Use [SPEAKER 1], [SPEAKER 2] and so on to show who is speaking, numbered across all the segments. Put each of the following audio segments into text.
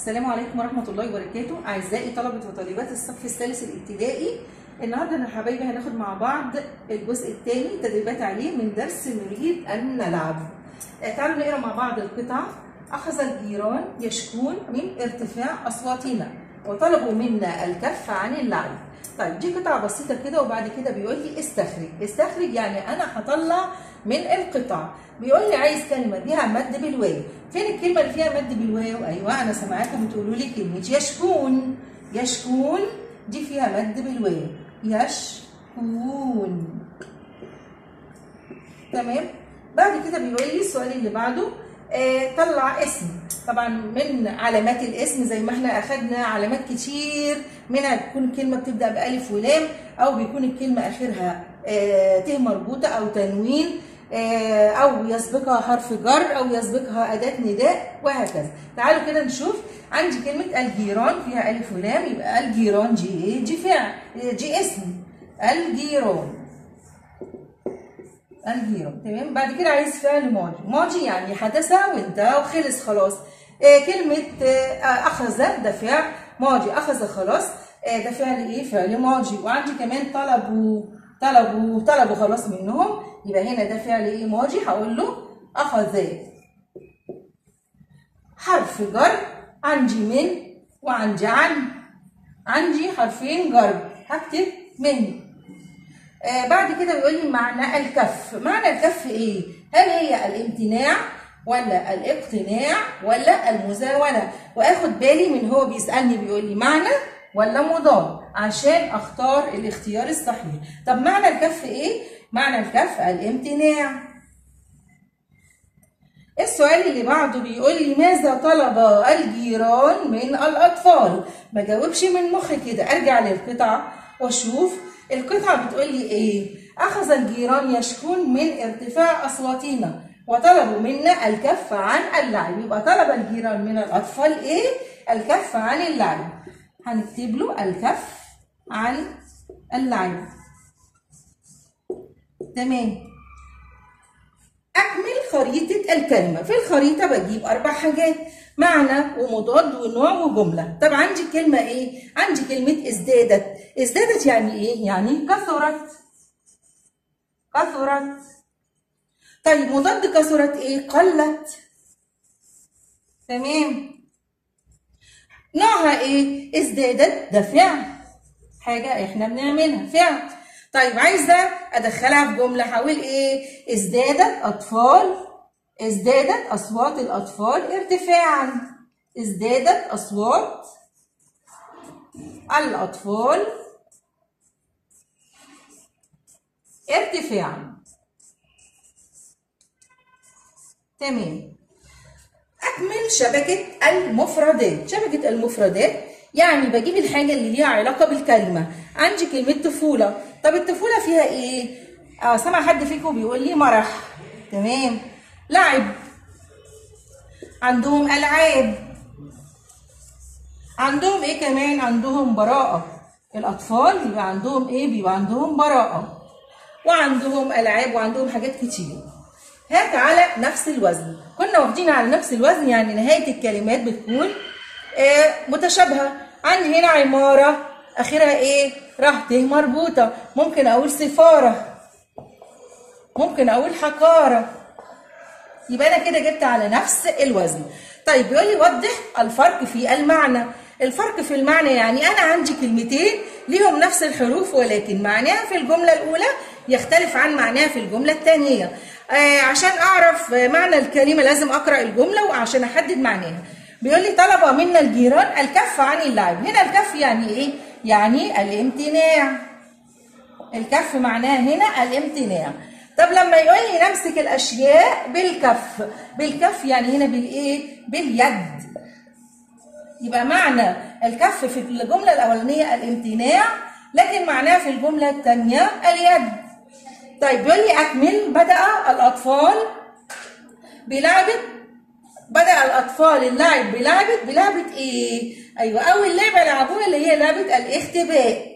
[SPEAKER 1] السلام عليكم ورحمة الله وبركاته أعزائي طلبة وطالبات الصف الثالث الابتدائي النهارده أنا حبايبي هناخد مع بعض الجزء الثاني تدريبات عليه من درس نريد أن نلعب آه، تعالوا نقرا مع بعض القطع أخذ الجيران يشكون من ارتفاع أصواتنا وطلبوا منا الكف عن اللعب طيب دي قطعة بسيطة كده وبعد كده بيقول لي استخرج استخرج يعني أنا هطلع من القطع بيقول لي عايز كلمة فيها مد بالواو فين الكلمة اللي فيها مد بالواو أيوة أنا سامعاكم بتقولوا لي كلمة يشكون يشكون دي فيها مد بالواو يشكون تمام بعد كده بيقول لي السؤال اللي بعده آه طلع اسم طبعا من علامات الاسم زي ما احنا اخدنا علامات كتير منها تكون الكلمه بتبدا بالف ولام او بيكون الكلمه اخرها آه ت مربوطه او تنوين آه او يسبقها حرف جر او يسبقها اداه نداء وهكذا تعالوا كده نشوف عندي كلمه الجيران فيها الف ولام يبقى الجيران دي ايه دي فعل دي اسم الجيران الجيران تمام بعد كده عايز فعل ماضي ماضي يعني حدث وانتهى وخلص خلاص آه كلمة آه أخذ ده فعل ماضي أخذ خلاص آه ده فعل إيه؟ فعل ماضي وعندي كمان طلبوا طلبوا طلبوا خلاص منهم يبقى هنا ده فعل إيه ماضي هقول له أخذ حرف جر عندي من وعندي عن عندي حرفين جر هكتب من آه بعد كده بيقول لي معنى الكف معنى الكف ايه هل هي الامتناع ولا الاقتناع ولا المزاوله واخد بالي من هو بيسالني بيقول لي معنى ولا مضاد عشان اختار الاختيار الصحيح طب معنى الكف ايه معنى الكف الامتناع السؤال اللي بعده بيقول لي ماذا طلب الجيران من الاطفال ما جاوبش من مخي كده ارجع للقطعه واشوف القطعة بتقول لي إيه؟ أخذ الجيران يشكون من ارتفاع أصواتنا وطلبوا منا الكف عن اللعب يبقى طلب الجيران من الأطفال إيه؟ الكف عن اللعب هنكتب له الكف عن اللعب تمام أكمل خريطة الكلمة في الخريطة بجيب أربع حاجات معنى ومضاد ونوع وجملة طب عندي كلمة إيه؟ عندي كلمة ازدادت ازدادت يعني إيه؟ يعني كثرت كثرت طيب مضاد كثرت إيه؟ قلت تمام نوعها إيه؟ ازدادت ده فعل حاجة إحنا بنعملها فعل طيب عايزة أدخلها في جملة هقول إيه؟ ازدادت أطفال ازدادت أصوات الأطفال ارتفاعا ازدادت أصوات الأطفال ارتفاعا تمام أكمل شبكة المفردات شبكة المفردات يعني بجيب الحاجة اللي ليها علاقة بالكلمة عندي كلمة طفولة طب الطفولة فيها ايه؟ اه سمع حد فيكم بيقول لي مرح تمام لعب عندهم ألعاب عندهم ايه كمان عندهم براءة الأطفال بيبقى عندهم ايه بيبقى عندهم براءة وعندهم ألعاب وعندهم حاجات كتير هات على نفس الوزن كنا واخدين على نفس الوزن يعني نهاية الكلمات بتكون آه متشابهة عندي هنا عمارة آخرها ايه ره ت مربوطة ممكن أقول سفارة ممكن أقول حقارة يبقى انا كده جبت على نفس الوزن طيب بيقول لي وضح الفرق في المعنى الفرق في المعنى يعني انا عندي كلمتين ليهم نفس الحروف ولكن معناها في الجمله الاولى يختلف عن معناها في الجمله الثانيه آه عشان اعرف معنى الكلمه لازم اقرا الجمله وعشان احدد معناها بيقول لي طلب منا الجيران الكف عن اللعب هنا الكف يعني ايه يعني الامتناع الكف معناها هنا الامتناع طب لما يقول لي نمسك الاشياء بالكف بالكف يعني هنا بالايه باليد يبقى معنى الكف في الجمله الاولانيه الامتناع لكن معناه في الجمله الثانيه اليد طيب بيقول لي اكمل بدا الاطفال بلعبه بدا الاطفال اللعب بلعبه بلعبه ايه ايوه اول لعبه لعبوها اللي هي لعبه الاختباء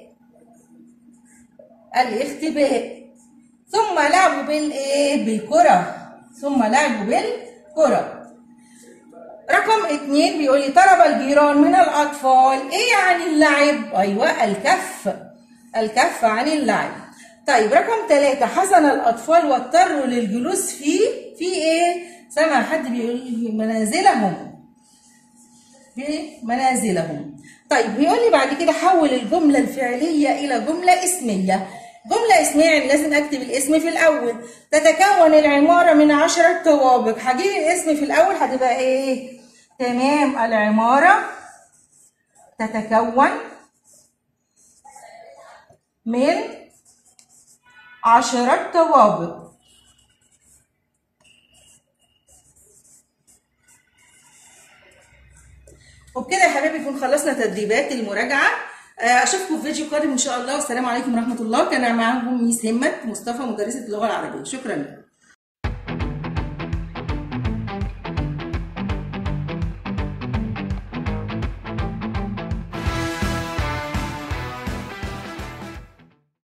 [SPEAKER 1] الاختباء ثم لعبوا بالايه بالكره ثم لعبوا بالكره رقم اتنين بيقول لي طلب الجيران من الأطفال إيه يعني اللعب؟ أيوة الكف الكف عن اللعب طيب رقم ثلاثة حزن الأطفال واضطروا للجلوس في في إيه؟ سمع حد بيقول لي منازلهم في منازلهم طيب بيقول لي بعد كده حول الجملة الفعلية إلى جملة اسمية جملة اسمية يعني لازم أكتب الاسم في الأول تتكون العمارة من عشرة طوابق هجيب الاسم في الأول هتبقى إيه؟ تمام العمارة تتكون من عشرة طوابق وبكده يا حبايبي نكون خلصنا تدريبات المراجعة اشوفكم في فيديو قادم ان شاء الله والسلام عليكم ورحمة الله كان معاكم ميس همت مصطفى مدرسة اللغة العربية شكرا لكم